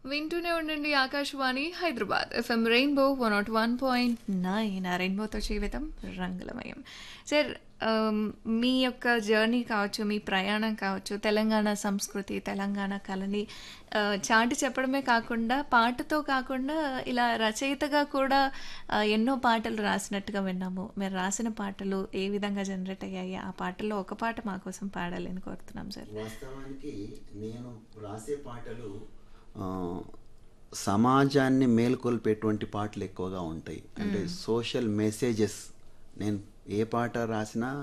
వింటూనే ఉండండి Akashvani Hyderabad FM rainbow one nought one point nine ఆ రెయిన్బోతో జీవితం రంగులమయం సార్ ఆమ్, మీ యొక్క జర్నీ కావచ్చు మీ ప్రయాణం కావచ్చు తెలంగాణ సంస్కృతి తెలంగాణ కళని ఆ, చాటి చెప్పడమే కాకుండా పాటతో కాకుండా ఇలా రచయితగా కూడా ఆ, ఎన్నో పాటలు రాసినట్టుగా విన్నాము మీరు రాసిన పాటలు ఏ విధంగా జనరేట్ అయ్యాయి ఆ పాటల్లో ఒక పాట మా కోసం పాడాలని కోరుతున్నాం సార్ వాస్తవానికి నేను రాసే పాటలు ఆ, సమాజాన్ని మేల్కొల్పేటువంటి పాటలు ఎక్కువగా ఉంటాయి అంటే సోషల్ మెసేజెస్ నేను ఏ పాట రాసినా